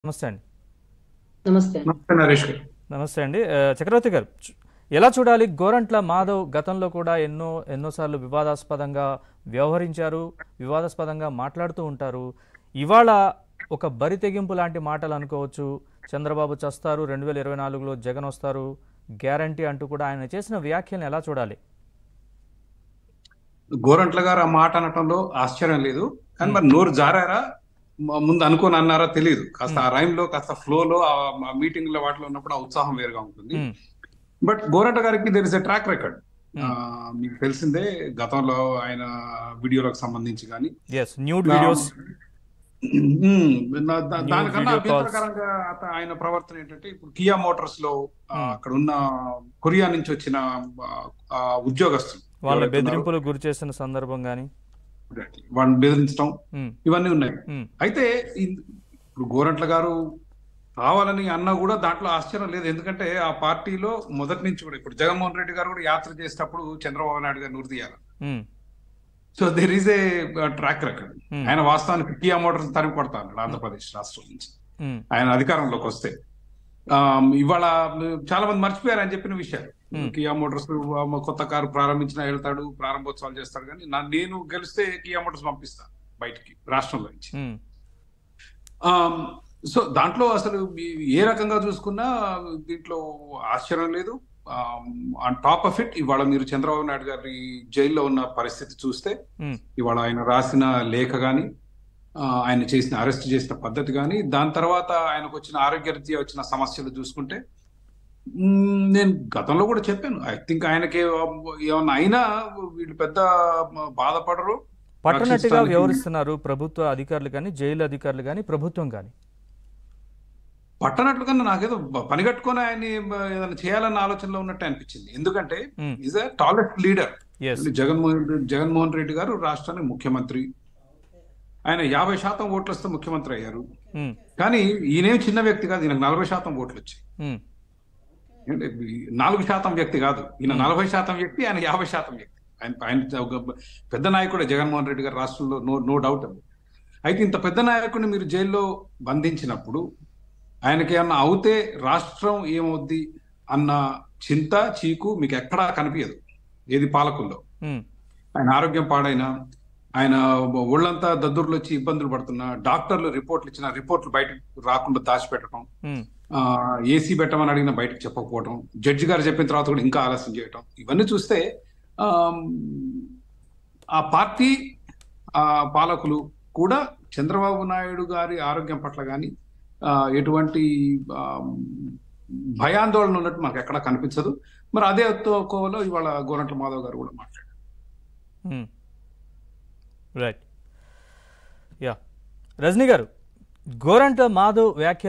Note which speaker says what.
Speaker 1: నమస్తే అండి
Speaker 2: నమస్తే
Speaker 3: నమస్తే నరేష్ గారు
Speaker 1: నమస్తే అండి ఆ, చక్రవర్తి గారు చు- ఎలా చూడాలి గోరంట్ల మాధవ్ గతంలో కూడా ఎన్నో ఎన్నోసార్లు వివాదాస్పదంగా వ్యవహరించారు వివాదాస్పదంగా మాట్లాడుతూ ఉంటారు ఇవాళ ఒక బరి తెగింపు లాంటి మాటలు అనుకోవచ్చు చంద్రబాబు చస్తారు రెండు వేల ఇరవై నాలుగులో జగన్ వస్తారు గ్యారంటీ అంటూ కూడా ఆయన చేసిన వ్యాఖ్యలను ఎలా చూడాలి
Speaker 3: గోరంట్ల గారు ఆ మాట అనటంలో ఆశ్చర్యం లేదు కానీ మరి నోరు జారారా మ- ముందు అనుకోని అన్నారా తెలియదు కాస్త ఆ రైమ్ లో కాస్త ఫ్లో లో ఆ మీటింగ్ లో వాటిలో ఉన్నప్పుడు ఆ ఉత్సాహం వేరుగా ఉంటుంది
Speaker 1: ఉమ్,
Speaker 3: బట్ గోరంట గారికి there is a track record మీకు తెలిసిందే గతంలో ఆయన వీడియోలకు సంబంధించి కానీ
Speaker 1: ఎస్ న్యూడ్ వీడియోస్
Speaker 3: దానికన్నా
Speaker 1: video calls.
Speaker 3: అభ్యంతరకరంగా అత- ఆయన ప్రవర్తన ఏంటంటే ఇప్పుడు కియా మోటార్స్ లో ఆ,
Speaker 1: Hmm.
Speaker 3: అక్కడ ఉన్న కొరియా నుంచి వచ్చిన ఆ, ఆ, ఉద్యోగస్తులు
Speaker 1: వాళ్ళ
Speaker 3: ఎవరైతే ఉన్నారో,
Speaker 1: బెదిరింపులు గురి చేసిన సందర్భం కానీ
Speaker 3: వాళ్ళని బెదిరించడం ఇవన్నీ ఉన్నాయి అయితే ఈ- ఇప్పుడు గోరంట్ల గారు కావాలని అన్నా కూడా దాంట్లో ఆశ్చర్యం లేదు ఎందుకంటే ఆ పార్టీలో మొదటి నుంచి కూడా ఇప్పుడు జగన్మోహన్ రెడ్డి గారు కూడా యాత్ర చేసేటప్పుడు చంద్రబాబు నాయుడు గారిని ఉరిదీయాలి so there is a track record
Speaker 1: Hmm.
Speaker 3: ఆయన వాస్తవానికి కియా మోటార్స్ తరిమి కొడతాడు ఆంధ్రప్రదేశ్ రాష్ట్రం నుంచి ఆయన అధికారంలోకి వస్తే ఆ, ఇవాళ చాలా మంది మర్చిపోయారు అని చెప్పిన విషయాలు
Speaker 1: Hmm.
Speaker 3: కియా మోటార్స్ ఆ, కొత్త కారు ప్రారంభించిన వెళ్తాడు ప్రారంభోత్సవాలు చేస్తాడు కానీ నా- నేను గెలిస్తే కియా మోటార్స్ పంపిస్తా బయటికి రాష్ట్రంలో నుంచి సో దాంట్లో అసలు ఈ- ఏ రకంగా చూసుకున్నా దీంట్లో ఆశ్చర్యం లేదు ఆన్ టాప్ ఆఫ్ ఇట్ ఇవాళ మీరు చంద్రబాబు నాయుడు గారి జైల్లో ఉన్న పరిస్థితి చూస్తే ఇవాళ ఆయన రాసిన లేఖ కానీ ఆయన చేసిన అరెస్ట్ చేసిన పద్ధతి కానీ దాని తర్వాత ఆయనకు వచ్చిన ఆరోగ్యరీత్యా వచ్చిన సమస్యలు చూసుకుంటే మ్మ్, నేను గతంలో కూడా చెప్పాను ఐ థింక్ ఆయనకి ఏమన్నా అయినా వీళ్ళు పెద్ద బాధపడరు
Speaker 1: పట్టనట్టుగా
Speaker 3: రక్షించడానికి-
Speaker 1: వ్యవహరిస్తున్నారు ప్రభుత్వ అధికారులు కానీ జైలు అధికారులు కానీ ప్రభుత్వం కానీ
Speaker 3: పట్టనట్లు కన్నా నాకేదో బ- పని కట్టుకొని ఆయన ఏదైనా చేయాలన్న ఆలోచనలో ఉన్నట్టు అనిపించింది ఎందుకంటే
Speaker 1: Hmm.
Speaker 3: Is a talent leader
Speaker 1: as
Speaker 3: Jaganmohan Reddy Jaganmohan Reddy గారు రాష్ట్రానికి ముఖ్యమంత్రి ఆయన యాభై శాతం ఓట్లు వస్తే ముఖ్యమంత్రి అయ్యారు కానీ ఈయనేం చిన్న వ్యక్తి కాదు ఈయనకు నలభై శాతం ఓట్లు వచ్చాయి ఏంటి, ఈ నాలుగు శాతం వ్యక్తి కాదు ఈయన నలభై శాతం వ్యక్తి ఆయన యాభై శాతం వ్యక్తి ఆయన ఆయన ఒక పెద్ద నాయకుడే జగన్మోహన్ రెడ్డి గారు రాష్ట్రంలో నో నో డౌట్ అయితే ఇంత పెద్ద నాయకుడిని మీరు జైల్లో బంధించినప్పుడు ఆయనకి ఏమన్నా అవుతే రాష్ట్రం ఏమవుద్ది అన్న చింత చీకు మీకు ఎక్కడా కనిపించదు ఏది పాలకుల్లో ఆయన ఆరోగ్యం పాడైనా ఆయన ఒళ్ళంతా దద్దుర్లు వచ్చి ఇబ్బందులు పడుతున్నా డాక్టర్లు రిపోర్ట్లు ఇచ్చిన రిపోర్ట్లు బయటకు రాకుండా దాచిపెట్టడం ఏసీ పెట్టమని అడిగిన బయటకు చెప్పకపోవడం జడ్జి గారు చెప్పిన తర్వాత కూడా ఇంకా ఆలస్యం చేయటం ఇవన్నీ చూస్తే ఆమ్, ఆ పార్టీ ఆ పాలకులు కూడా చంద్రబాబు నాయుడు గారి ఆరోగ్యం పట్ల కానీ ఎటువంటి ఆమ్, భయాందోళన ఉన్నట్టు మనకు ఎక్కడా కనిపించదు మరి అదే కోవలో ఇవాళ గోరంట్ల మాధవ్ గారు కూడా మాట్లాడారు
Speaker 1: రైట్ యా రజనీ గారు గోరంట మాధవ్ వ్యాఖ్య